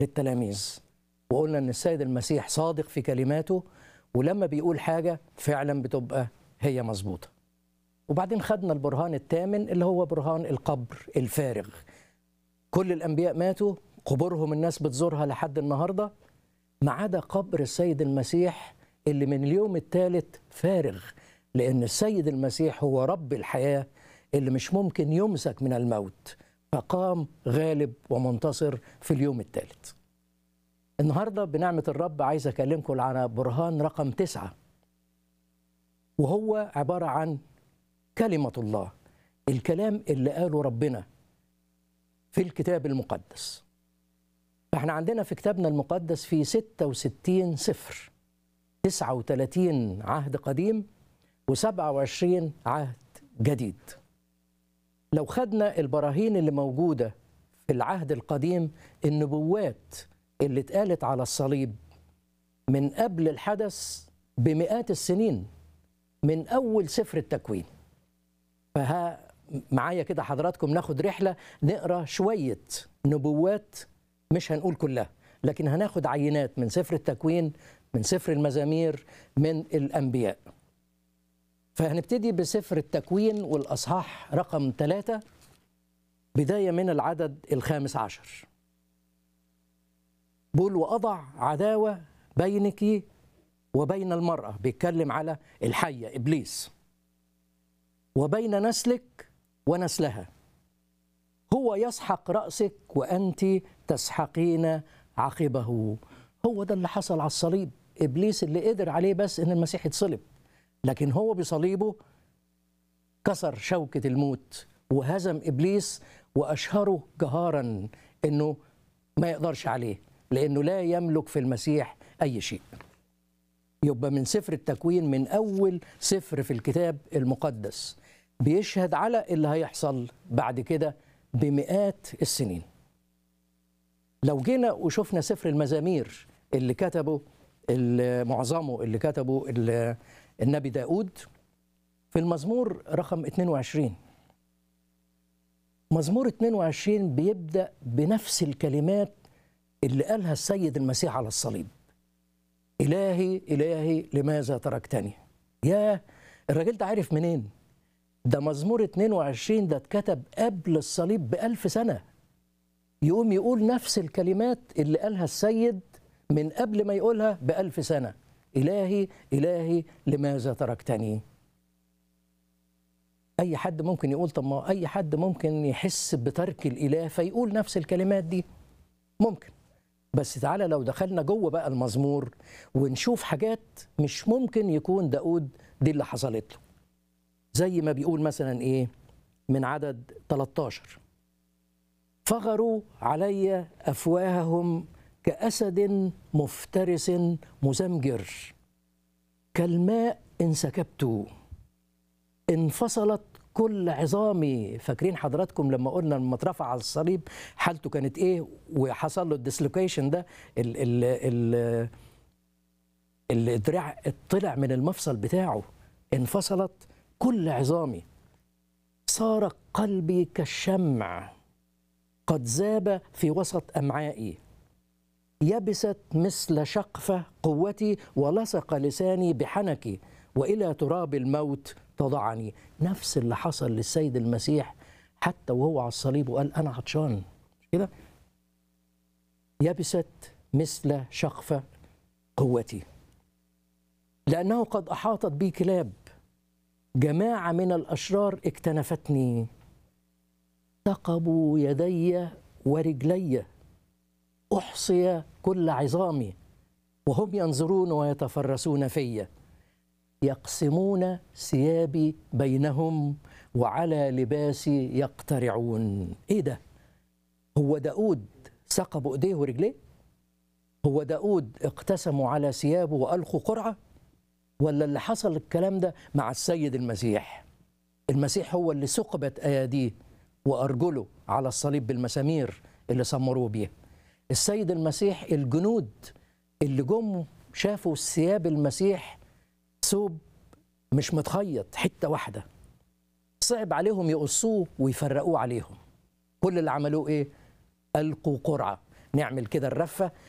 للتلاميذ وقلنا ان السيد المسيح صادق في كلماته ولما بيقول حاجه فعلا بتبقى هي مظبوطه وبعدين خدنا البرهان الثامن اللي هو برهان القبر الفارغ كل الانبياء ماتوا قبورهم الناس بتزورها لحد النهارده ما عدا قبر السيد المسيح اللي من اليوم الثالث فارغ لان السيد المسيح هو رب الحياه اللي مش ممكن يمسك من الموت فقام غالب ومنتصر في اليوم الثالث النهارده بنعمه الرب عايز اكلمكم على برهان رقم تسعه وهو عباره عن كلمه الله الكلام اللي قاله ربنا في الكتاب المقدس فاحنا عندنا في كتابنا المقدس في 66 سفر 39 عهد قديم و27 عهد جديد لو خدنا البراهين اللي موجودة في العهد القديم النبوات اللي اتقالت على الصليب من قبل الحدث بمئات السنين من أول سفر التكوين فها معايا كده حضراتكم ناخد رحلة نقرأ شوية نبوات مش هنقول كلها لكن هناخد عينات من سفر التكوين من سفر المزامير من الأنبياء فهنبتدي بسفر التكوين والأصحاح رقم ثلاثة بداية من العدد الخامس عشر بقول وأضع عداوة بينك وبين المرأة بيتكلم على الحية إبليس وبين نسلك ونسلها هو يسحق رأسك وأنت تسحقين عقبه هو ده اللي حصل على الصليب إبليس اللي قدر عليه بس إن المسيح يتصلب لكن هو بصليبه كسر شوكة الموت وهزم إبليس وأشهره جهارا إنه ما يقدرش عليه لأنه لا يملك في المسيح أي شيء يبقى من سفر التكوين من أول سفر في الكتاب المقدس بيشهد على اللي هيحصل بعد كده بمئات السنين لو جينا وشفنا سفر المزامير اللي كتبه معظمه اللي كتبه النبي داود في المزمور رقم 22 مزمور 22 بيبدأ بنفس الكلمات اللي قالها السيد المسيح على الصليب إلهي إلهي لماذا تركتني يا الراجل ده عارف منين ده مزمور 22 ده اتكتب قبل الصليب بألف سنة يقوم يقول نفس الكلمات اللي قالها السيد من قبل ما يقولها بألف سنة إلهي إلهي لماذا تركتني أي حد ممكن يقول طب ما أي حد ممكن يحس بترك الإله فيقول نفس الكلمات دي ممكن بس تعالى لو دخلنا جوه بقى المزمور ونشوف حاجات مش ممكن يكون داود دي اللي حصلت له زي ما بيقول مثلا إيه من عدد 13 فغروا علي أفواههم كأسد مفترس مزمجر كالماء انسكبت انفصلت كل عظامي فاكرين حضراتكم لما قلنا لما اترفع على الصليب حالته كانت ايه وحصل له الديسلوكيشن ده ال ال ال الدراع طلع من المفصل بتاعه انفصلت كل عظامي صار قلبي كالشمع قد ذاب في وسط امعائي يبست مثل شقفة قوتي ولصق لساني بحنكي وإلى تراب الموت تضعني نفس اللي حصل للسيد المسيح حتى وهو على الصليب وقال أنا عطشان كده يبست مثل شقفة قوتي لأنه قد أحاطت بي كلاب جماعة من الأشرار اكتنفتني ثقبوا يدي ورجلي احصي كل عظامي وهم ينظرون ويتفرسون في يقسمون ثيابي بينهم وعلى لباسي يقترعون ايه ده هو داود ثقبوا ايديه ورجليه هو داود اقتسموا على ثيابه والقوا قرعه ولا اللي حصل الكلام ده مع السيد المسيح المسيح هو اللي ثقبت اياديه وارجله على الصليب بالمسامير اللي سمروه بيها السيد المسيح الجنود اللي جم شافوا ثياب المسيح ثوب مش متخيط حته واحده صعب عليهم يقصوه ويفرقوه عليهم كل اللي عملوه ايه القوا قرعه نعمل كده الرفه